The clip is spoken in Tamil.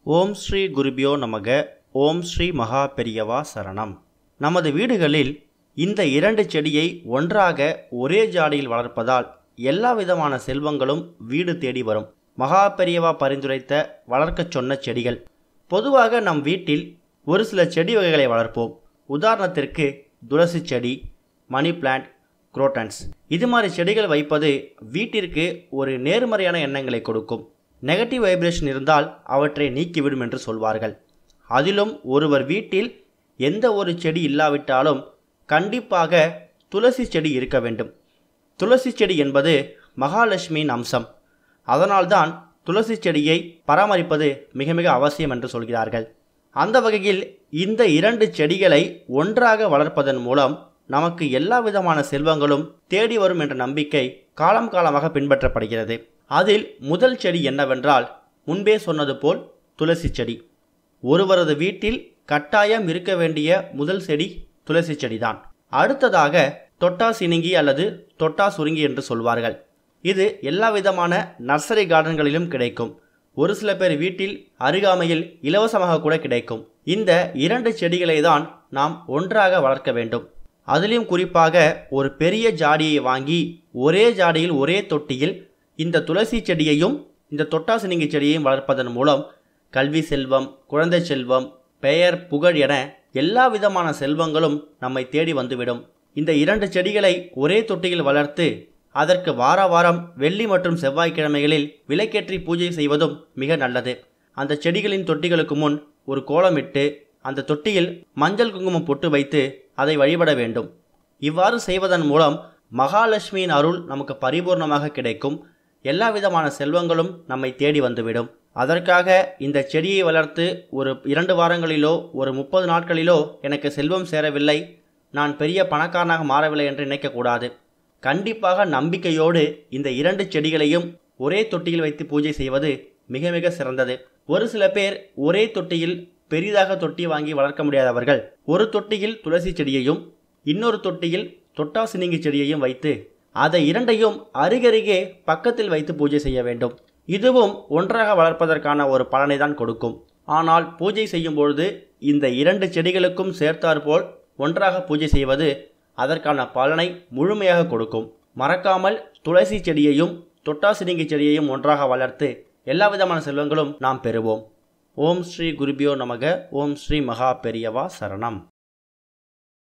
ஓம் ஸ்ரீ குருபியோ நமக ஓம் ஸ்ரீ மகா பெரியவா சரணம் நமது வீடுகளில் இந்த இரண்டு செடியை ஒன்றாக ஒரே ஜாடியில் வளர்ப்பதால் எல்லா விதமான செல்வங்களும் வீடு தேடி வரும் மகா பெரியவா பரிந்துரைத்த வளர்க்கச் சொன்ன செடிகள் பொதுவாக நம் வீட்டில் ஒரு சில செடி வகைகளை வளர்ப்போம் உதாரணத்திற்கு துளசி செடி மணி பிளான்ட் குரோட்டன்ஸ் இது மாதிரி செடிகள் வைப்பது வீட்டிற்கு ஒரு நேர்மறையான எண்ணங்களை கொடுக்கும் நெகட்டிவ் வைப்ரேஷன் இருந்தால் அவற்றை நீக்கிவிடும் என்று சொல்வார்கள் அதிலும் ஒருவர் வீட்டில் எந்த ஒரு செடி இல்லாவிட்டாலும் கண்டிப்பாக துளசி செடி இருக்க வேண்டும் துளசி செடி என்பது மகாலட்சுமியின் அம்சம் அதனால்தான் துளசி செடியை பராமரிப்பது மிக மிக அவசியம் என்று சொல்கிறார்கள் அந்த வகையில் இந்த இரண்டு செடிகளை ஒன்றாக வளர்ப்பதன் மூலம் நமக்கு எல்லா விதமான செல்வங்களும் தேடி வரும் என்ற நம்பிக்கை காலம் காலமாக பின்பற்றப்படுகிறது அதில் முதல் செடி என்னவென்றால் முன்பே சொன்னது போல் துளசி செடி ஒருவரது வீட்டில் கட்டாயம் இருக்க வேண்டிய முதல் செடி துளசி செடிதான் அடுத்ததாக தொட்டா சினுங்கி அல்லது தொட்டா சுருங்கி என்று சொல்வார்கள் இது எல்லா விதமான நர்சரி கார்டன்களிலும் கிடைக்கும் ஒரு சில பேர் வீட்டில் அருகாமையில் இலவசமாக கூட கிடைக்கும் இந்த இரண்டு செடிகளை தான் நாம் ஒன்றாக வளர்க்க வேண்டும் அதிலும் குறிப்பாக ஒரு பெரிய ஜாடியை வாங்கி ஒரே ஜாடியில் ஒரே தொட்டியில் இந்த துளசி செடியையும் இந்த தொட்டாசினிங்கி செடியையும் வளர்ப்பதன் மூலம் கல்வி செல்வம் குழந்தை செல்வம் பெயர் புகழ் என எல்லா விதமான செல்வங்களும் நம்மை தேடி வந்துவிடும் இந்த இரண்டு செடிகளை ஒரே தொட்டியில் வளர்த்து அதற்கு வார வாரம் வெள்ளி மற்றும் செவ்வாய்க்கிழமைகளில் விளக்கேற்றி பூஜை செய்வதும் மிக நல்லது அந்த செடிகளின் தொட்டிகளுக்கு முன் ஒரு கோலமிட்டு அந்த தொட்டியில் மஞ்சள் குங்குமம் பொட்டு வைத்து அதை வழிபட வேண்டும் இவ்வாறு செய்வதன் மூலம் மகாலட்சுமியின் அருள் நமக்கு பரிபூர்ணமாக கிடைக்கும் எல்லா விதமான செல்வங்களும் நம்மை தேடி வந்துவிடும் அதற்காக இந்த செடியை வளர்த்து ஒரு இரண்டு வாரங்களிலோ ஒரு முப்பது நாட்களிலோ எனக்கு செல்வம் சேரவில்லை நான் பெரிய பணக்காரனாக மாறவில்லை என்று நினைக்கக்கூடாது கண்டிப்பாக நம்பிக்கையோடு இந்த இரண்டு செடிகளையும் ஒரே தொட்டியில் வைத்து பூஜை செய்வது மிக மிக சிறந்தது ஒரு சில பேர் ஒரே தொட்டியில் பெரிதாக தொட்டி வாங்கி வளர்க்க முடியாதவர்கள் ஒரு தொட்டியில் துளசி செடியையும் இன்னொரு தொட்டியில் தொட்டாசினிங்கி செடியையும் வைத்து அதை இரண்டையும் அருகருகே பக்கத்தில் வைத்து பூஜை செய்ய வேண்டும் இதுவும் ஒன்றாக வளர்ப்பதற்கான ஒரு பலனை தான் கொடுக்கும் ஆனால் பூஜை செய்யும் பொழுது இந்த இரண்டு செடிகளுக்கும் சேர்த்தாற்போல் ஒன்றாக பூஜை செய்வது அதற்கான பலனை முழுமையாக கொடுக்கும் மறக்காமல் துளசி செடியையும் தொட்டாசினிங்கி செடியையும் ஒன்றாக வளர்த்து எல்லா விதமான செல்வங்களும் நாம் பெறுவோம் ஓம் ஸ்ரீ குருபியோ நமக ஓம் ஸ்ரீ மகா பெரியவா சரணம்